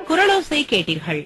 குரலோசை கேட்டீர்கள்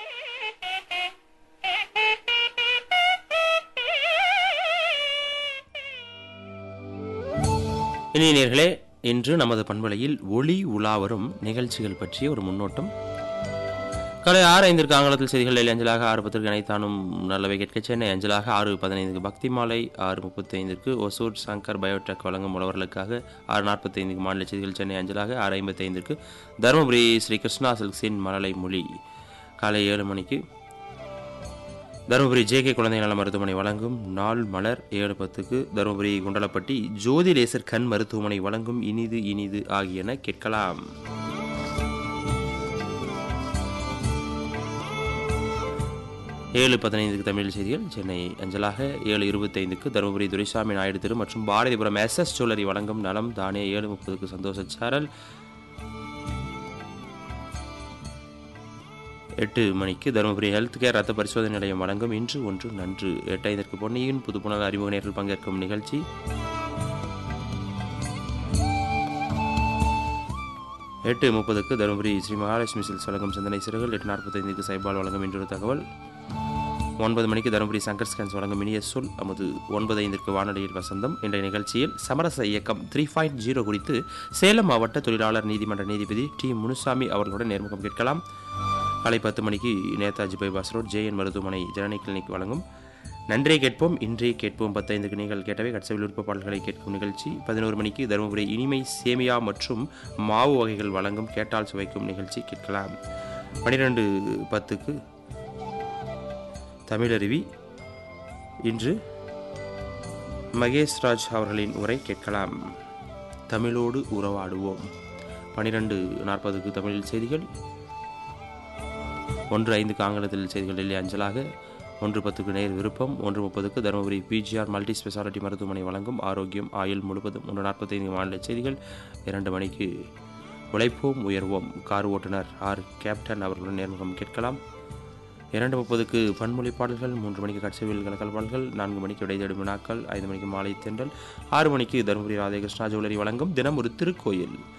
இனிய நேர்களே இன்று நமது பண்பலையில் ஒளி உலா வரும் நிகழ்ச்சிகள் பற்றிய ஒரு முன்னோட்டம் காலை ஆறு ஐந்திற்கு ஆங்கிலத்தில் செய்திகள் டெல்லி அஞ்சலாக ஆறு பத்திற்கு அனைத்தானும் நல்லவை கேட்க சென்னை அஞ்சலாக ஆறு பதினைந்துக்கு பக்தி மாலை ஆறு முப்பத்தி ஐந்திற்கு ஒசூர் சங்கர் பயோடெக் வழங்கும் உழவர்களுக்காக ஆறு நாற்பத்தி ஐந்துக்கு மாநில செய்திகள் சென்னை அஞ்சலாக ஆறு ஐம்பத்தி ஐந்திற்கு தருமபுரி ஸ்ரீ கிருஷ்ணா சில்க்ஸின் மலலை மொழி காலை ஏழு மணிக்கு தருமபுரி ஜேகே குழந்தை நல மருத்துவமனை வழங்கும் நாள் மலர் ஏழு பத்துக்கு தருமபுரி குண்டலப்பட்டி ஜோதி லேசர் கண் மருத்துவமனை வழங்கும் இனிது இனிது ஆகியன கேட்கலாம் ஏழு பதினைந்துக்கு தமிழ் செய்திகள் சென்னை அஞ்சலாக ஏழு இருபத்தைந்துக்கு தருமபுரி துரைசாமி நாயுடு தெரு மற்றும் பாரதிபுரம் எஸ் எஸ் ஜுவல்லரி வழங்கும் நலம் தானே ஏழு முப்பதுக்கு சந்தோஷ சாரல் எட்டு மணிக்கு தருமபுரி ஹெல்த் கேர் ரத்த பரிசோதனை நிலையம் வழங்கும் இன்று ஒன்று நன்று எட்டு ஐந்திற்கு பொன்னியின் புதுப்புணர் அறிமுக நேரில் பங்கேற்கும் நிகழ்ச்சி எட்டு முப்பதுக்கு தருமபுரி ஸ்ரீ மகாலட்சுமி சில்ஸ் வழங்கும் சிந்தனை சிறுகள் எட்டு நாற்பத்தைந்துக்கு சைபால் வழங்கும் இன்றொரு தகவல் ஒன்பது மணிக்கு தருமபுரி சங்கர் ஸ்கேன்ஸ் வழங்கும் இனிய சொல் அமுது ஒன்பது ஐந்திற்கு வானொலியில் வசந்தம் இன்றைய நிகழ்ச்சியில் சமரச இயக்கம் த்ரீ பாயிண்ட் ஜீரோ குறித்து சேலம் மாவட்ட தொழிலாளர் நீதிமன்ற நீதிபதி டி முனுசாமி அவர்களுடன் நேர்முகம் கேட்கலாம் காலை பத்து மணிக்கு நேதாஜி பைபாஸ் ரோட் ஜேஎன் மருத்துவமனை ஜனனி கிளினிக் வழங்கும் நன்றே கேட்போம் இன்றே கேட்போம் பத்தைந்துக்கு நீங்கள் கேட்டவை கட்சவில் விருப்ப பாடல்களை கேட்கும் நிகழ்ச்சி பதினோரு மணிக்கு தருமபுரி இனிமை சேமியா மற்றும் மாவு வகைகள் வழங்கும் கேட்டால் சுவைக்கும் நிகழ்ச்சி கேட்கலாம் பன்னிரெண்டு பத்துக்கு தமிழருவி இன்று மகேஷ் ராஜ் அவர்களின் உரை கேட்கலாம் தமிழோடு உறவாடுவோம் பன்னிரெண்டு நாற்பதுக்கு தமிழில் செய்திகள் ஒன்று ஐந்துக்கு ஆங்கிலத்தில் செய்திகள் டெல்லி அஞ்சலாக ஒன்று பத்துக்கு நேர் விருப்பம் ஒன்று முப்பதுக்கு தருமபுரி பிஜிஆர் மல்டி ஸ்பெஷாலிட்டி மருத்துவமனை வழங்கும் ஆரோக்கியம் ஆயுள் முழுவதும் ஒன்று நாற்பத்தைந்து மாநில செய்திகள் இரண்டு மணிக்கு உழைப்போம் உயர்வோம் கார் ஓட்டுநர் ஆர் கேப்டன் அவர்களுடன் நேர்முகம் கேட்கலாம் இரண்டு முப்பதுக்கு பன்மொழி பாடல்கள் மூன்று மணிக்கு கட்சவில் கலக்கல் பாடல்கள் நான்கு மணிக்கு இடைத்தேடும் வினாக்கள் ஐந்து மணிக்கு மாலை தென்றல் ஆறு மணிக்கு தருமபுரி ராதே கிருஷ்ணா ஜுவல்லரி வழங்கும் தினம் ஒரு திருக்கோயில்